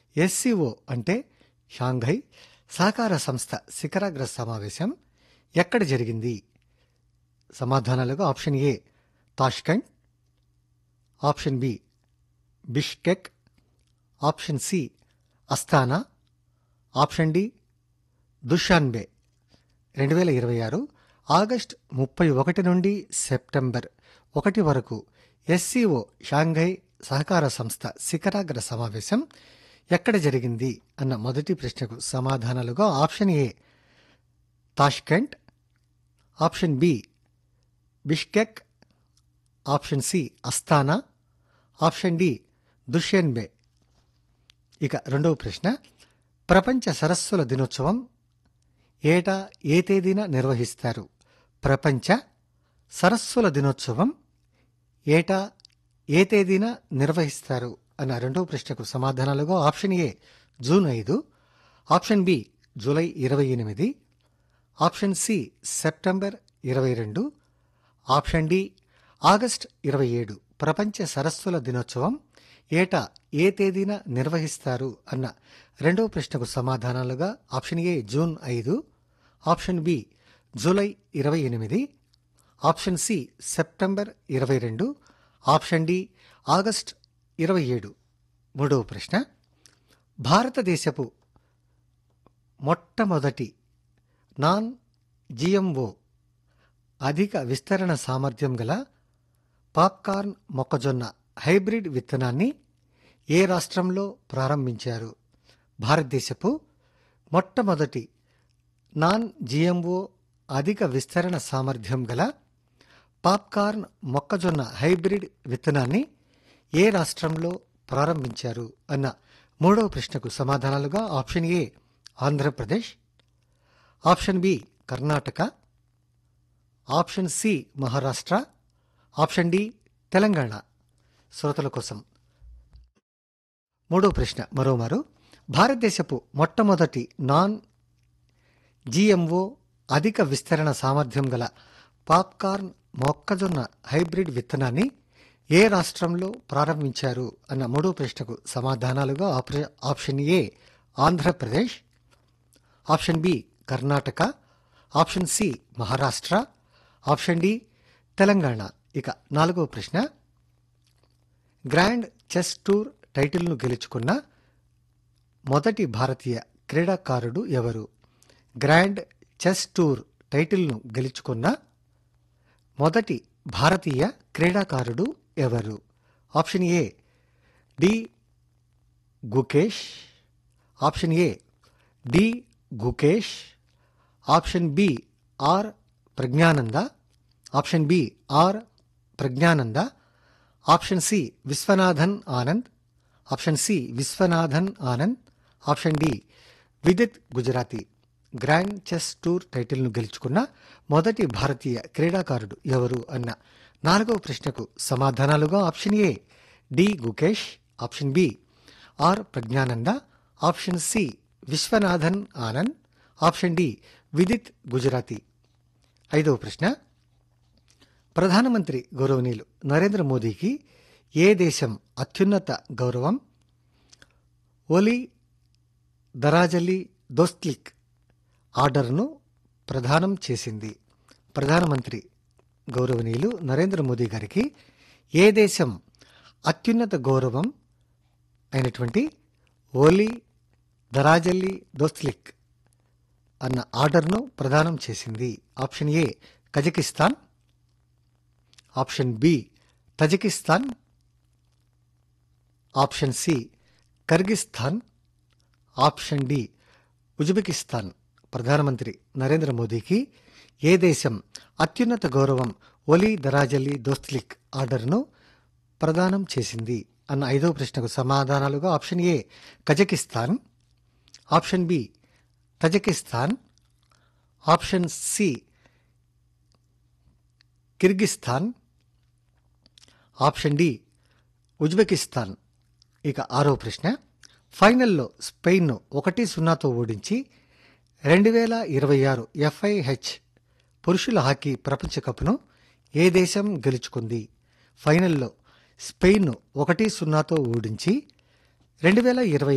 SCO అంటే Shanghai సహకార సంస్థ శిఖరాగ్ర సమావేశం ఎక్కడ జరిగింది సమాధానాలుగా option A Tashkent option B Bishkek option C Astana option D Dushanbe రెండు వేల ఇరవై ఆరు ఆగస్ట్ ముప్పై ఒకటి నుండి సెప్టెంబర్ ఒకటి వరకు ఎస్సీఓ షాంఘై సహకార సంస్థ శిఖరాగ్ర సమావేశం ఎక్కడ జరిగింది అన్న మొదటి ప్రశ్నకు సమాధానాలుగా option A Tashkent option B Bishkek option C Astana option D Dushanbe ఇక రెండవ ప్రశ్న ప్రపంచ సరస్సుల దినోత్సవం ఏటా ఏ తేదీన నిర్వహిస్తారు ప్రపంచ సరస్సుల దినోత్సవం ఏటా ఏ తేదీన నిర్వహిస్తారు అన్న రెండవ ప్రశ్నకు సమాధానాలుగా ఆప్షన్ ఏ జూన్ ఐదు ఆప్షన్ బి జూలై ఇరవై ఎనిమిది ఆప్షన్ సి సెప్టెంబర్ ఇరవై రెండు ఆప్షన్ డి ఆగస్ట్ ఇరవై ఏడు ప్రపంచ సరస్సుల దినోత్సవం ఏటా ఏ తేదీన నిర్వహిస్తారు అన్న రెండవ ప్రశ్నకు సమాధానాలుగా ఆప్షన్ ఏ జూన్ ఐదు ఆప్షన్ బి జూలై ఇరవై ఎనిమిది ఆప్షన్ సి సెప్టెంబర్ ఇరవై రెండు ఆప్షన్ డి ఆగస్ట్ ఇరవై ఏడు మూడవ ప్రశ్న భారతదేశపు మొట్టమొదటి నాన్ జిఎంఓ అధిక విస్తరణ సామర్థ్యం గల పాప్కార్న్ మొక్కజొన్న హైబ్రిడ్ విత్తనాన్ని ఏ రాష్ట్రంలో ప్రారంభించారు భారతదేశపు మొట్టమొదటి నాన్ జిఎంఓ అధిక విస్తరణ సామర్థ్యం గల పాప్కార్న్ మొక్కజొన్న హైబ్రిడ్ విత్తనాన్ని ఏ రాష్ట్రంలో ప్రారంభించారు అన్న మూడవ ప్రశ్నకు సమాధానాలుగా option A Andhra Pradesh option B Karnataka option C Maharashtra option D Telangana శ్రోతల కోసం మూడో ప్రశ్న మరోమారు భారతదేశపు మొట్టమొదటి నాన్ జిఎంఓ అధిక విస్తరణ సామర్థ్యం గల పాప్కార్న్ మొక్కజొన్న హైబ్రిడ్ విత్తనాన్ని ఏ రాష్ట్రంలో ప్రారంభించారు అన్న మూడో ప్రశ్నకు సమాధానాలుగా ఆప్ర- option A Andhra Pradesh option B Karnataka option C Maharashtra option D Telangana ఇక నాలుగవ ప్రశ్న గ్రాండ్ చెస్ టూర్ టైటిల్ను గెలుచుకున్న మొదటి భారతీయ క్రీడాకారుడు ఎవరు గ్రాండ్ చెస్ టూర్ టైటిల్ను గెలుచుకున్న మొదటి భారతీయ క్రీడాకారుడు ఎవరు option A D Gukesh option A D Gukesh option B R Praggnanandhaa option B R Praggnanandhaa option C Viswanathan Anand option C Viswanathan Anand option D Vidit Gujrathi grand chess tour టైటిల్ను గెలుచుకున్న మొదటి భారతీయ క్రీడాకారుడు ఎవరు అన్న నాలుగవ ప్రశ్నకు సమాధానాలుగా option A D Gukesh option B R Praggnanandhaa option C Viswanathan Anand option D Vidit Gujrathi ఐదవ ప్రశ్న ప్రధానమంత్రి గౌరవనీయులు నరేంద్ర మోదీకి ఏ దేశం అత్యున్నత గౌరవం ఒలి దరాజలి దోస్త్లిక్ ఆర్డర్ను ప్రదానం చేసింది ప్రధానమంత్రి గౌరవనీయులు నరేంద్ర మోదీ గారికి ఏ దేశం అత్యున్నత గౌరవం అయినటువంటి ఓలీ దరాజల్లి దోస్త్లిక్ అన్న ఆర్డర్ను ప్రదానం చేసింది option A Kazakhstan option B Tajikistan option C Kyrgyzstan option D Uzbekistan ప్రధానమంత్రి నరేంద్ర మోదీకి ఏ దేశం అత్యున్నత గౌరవం ఒలీ దరాజలి దోస్త్లిక్ ఆర్డర్ను ప్రదానం చేసింది అన్న ఐదవ ప్రశ్నకు సమాధానాలుగా option A Kazakhstan option B Tajikistan option C Kyrgyzstan option D Uzbekistan ఇక ఆరో ప్రశ్న ఫైనల్లో స్పెయిన్ను ఒకటి సున్నాతో ఓడించి రెండు వేల ఇరవై ఆరు ఎఫ్ఐహెచ్ పురుషుల హాకీ ప్రపంచ కప్ను ఏ దేశం గెలుచుకుంది ఫైనల్లో స్పెయిన్ను ఒకటి సున్నాతో ఓడించి రెండు వేల ఇరవై